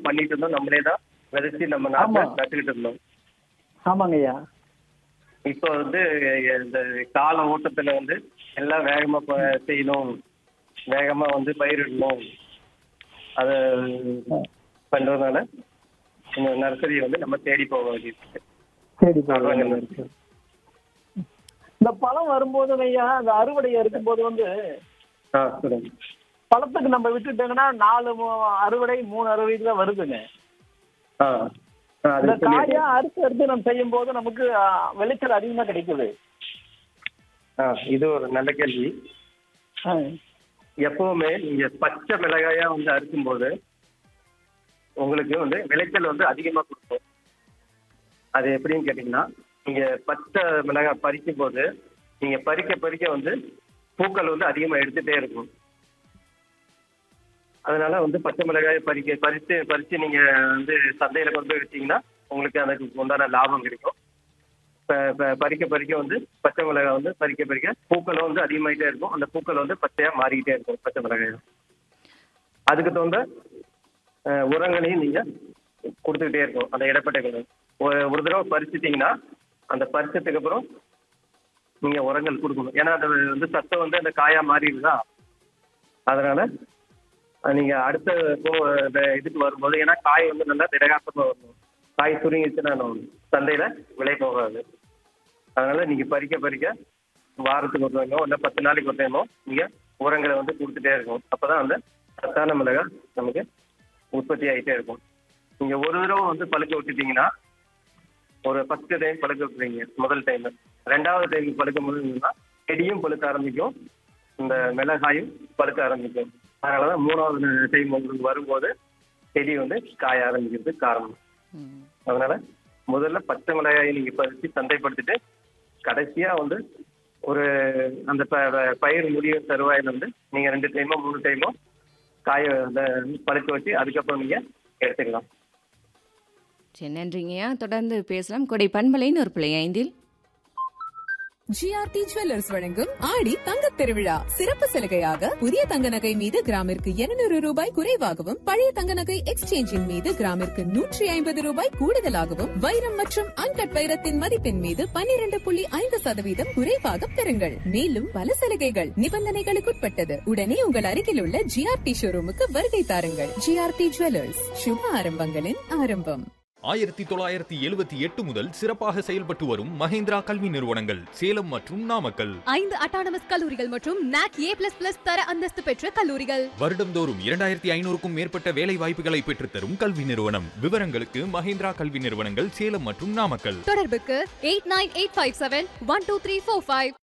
பண்ணிட்டு இருந்தோம் நம்மளே தான் விதைச்சு நம்ம நாட்டை ஆமா. நட்டுக்கிட்டு இருந்தோம் ஆமாங்க ஐயா இப்போ வந்து இந்த கால ஓட்டத்துல வந்து எல்லாம் வேகமா ப- செய்யணும் வேகமா வந்து பயிரிடணும் அத பண்றதுனால இந்த நர்சரியை வந்து நம்ம தேடி போக வேண்டியிருக்கு சரி சொல்றாங்க. இந்த பழம் வரும்போது ஐயா அந்த அறுவடை இருக்கும்போது வந்து ஆ சொல்லுங்க பழத்துக்கு நம்ம விட்டுட்டோங்கன்னா நாலு மூ- அறுவடை மூணு அறுவடை தான் வருதுங்க ஆ ஆ, அது இந்த சொல்லி காயா அறுத்து அறுத்து நம்ம செய்யும் போது நமக்கு ஆ, விளைச்சல் அதிகமா கிடைக்குது ஆ இது ஒரு நல்ல கேள்வி ஆ. எப்பவுமே நீங்க பச்சை மிளகாயா வந்து அறுக்கும்போது உங்களுக்கு வந்து விளைச்சல் வந்து அதிகமா கொடுக்கும் அது எப்படின்னு கேட்டீங்கன்னா நீங்க பச்சை மிளகாய் பறிக்கும் போது நீங்க பறிக்க பறிக்க வந்து பூக்கள் வந்து அதிகமா எடுத்துட்டே இருக்கும் அதனால வந்து பச்சை மிளகாயை பறிக்க பறித்து பறித்து நீங்க வந்து சந்தையில கொண்டு போய் வச்சீங்கன்னா உங்களுக்கு அதுக்கு உண்டான லாபம் கிடைக்கும் ப- ப- பறிக்க பறிக்க வந்து பச்சை மிளகாய் வந்து பறிக்க பறிக்க பூக்களும் வந்து அதிகமாயிட்டே இருக்கும் அந்த பூக்கள் வந்து பச்சையா மாறிக்கிட்டே இருக்கும் பச்சை மிளகாய் அதுக்கு தகுந்த அஹ், உரங்களையும் நீங்க கொடுத்துக்கிட்டே இருக்கும் அந்த இடப்பட்டைகள் ஒரு ஒரு தடவை பறிச்சிட்டீங்கன்னா அந்த பறிச்சதுக்கு அப்புறம் நீங்க உரங்கள் கொடுக்கணும் ஏன்னா அது வந்து சத்தம் வந்து அந்த காயா மாறிடுதா அதனால அஹ், நீங்க அடுத்த போ- இந்த இதுக்கு வரும்போது ஏன்னா காய் வந்து நல்லா திடகாசமா வரணும் காய் சுருங்கிச்சுன்னா நம்ம சந்தையில விலை போகாது அதனால நீங்க பறிக்க பறிக்க வாரத்துக்கு ஒரு டைமோ இல்லை பத்து நாளைக்கு ஒரு டைமோ நீங்க உரங்களை வந்து கொடுத்துட்டே இருக்கும் அப்பதான் வந்து சத்தான மிளகாய் நமக்கு உற்பத்தி ஆகிட்டே இருக்கும் நீங்க ஒரு தடவை வந்து பழுக்க விட்டுட்டீங்கன்னா ஒரு ஃபர்ஸ்ட் டைம் பழுக்க விட்டுறீங்க முதல் டைம் ரெண்டாவது டைம் பழுக்க முடியுதுன்னா செடியும் பழுக்க ஆரம்பிக்கும் இந்த மிளகாயும் பழுக்க ஆரம்பிக்கும் அதனாலதான் மூணாவது டைம் உங்களுக்கு வரும்போது செடி வந்து காய ஆரம்பிக்கிறதுக்கு காரணம் ம். அதனால முதல்ல பச்சை மிளகாயை நீங்க பறிச்சு சந்தைப்படுத்திட்டு கடைசியா வந்து ஒரு அந்த ப- ப- பயிர் முடியும் தருவாயில வந்து நீங்க ரெண்டு டைமோ மூணு டைமோ காய அந்த பழுக்க வச்சு அதுக்கப்புறம் நீங்க எடுத்துக்கலாம் சரி நன்றிங்கய்யா தொடர்ந்து பேசலாம் கொடை பண்பலைன்னு ஒரு பிள்ளை ஐந்தில் ஜிஆர்டி ஜுவல்லர்ஸ் வழங்கும் ஆடி தங்கத் திருவிழா சிறப்பு சலுகையாக புதிய தங்க நகை மீது கிராமிற்கு 200 ரூபாய் குறைவாகவும் பழைய தங்க நகை எக்ஸ்சேஞ்சின் மீது கிராமிற்கு நூற்றி ஐம்பது ரூபாய் கூடுதலாகவும் வைரம் மற்றும் அன்கட் வைரத்தின் மதிப்பின் மீது 12.5% புள்ளி ஐந்து சதவீதம் குறைவாக பெறுங்கள் மேலும் பல சலுகைகள் நிபந்தனைகளுக்குட்பட்டது உடனே உங்கள் அருகில் உள்ள ஜிஆர்டி ஷோரூமுக்கு வருகை தாருங்கள் ஜிஆர்டி ஜுவல்லர்ஸ் சுப ஆரம்பங்களின் ஆரம்பம் ஆயிரத்தி தொள்ளாயிரத்தி எழுபத்தி எட்டு முதல் சிறப்பாக செயல்பட்டு வரும் மஹேந்திரா கல்வி நிறுவனங்கள் சேலம் மற்றும் நாமக்கல் ஐந்து அட்டானமஸ் கல்லூரிகள் மற்றும் நாக் ஏ பிளஸ் பிளஸ் தர அந்தஸ்து பெற்ற கல்லூரிகள் வருடம்தோறும் இரண்டாயிரத்தி ஐநூறுக்கும் மேற்பட்ட வேலை வாய்ப்புகளை பெற்றுத்தரும் கல்வி நிறுவனம் விவரங்களுக்கு மஹேந்திரா கல்வி நிறுவனங்கள் சேலம் மற்றும் நாமக்கல் தொடர்புக்கு eight nine eight five seven one two three four five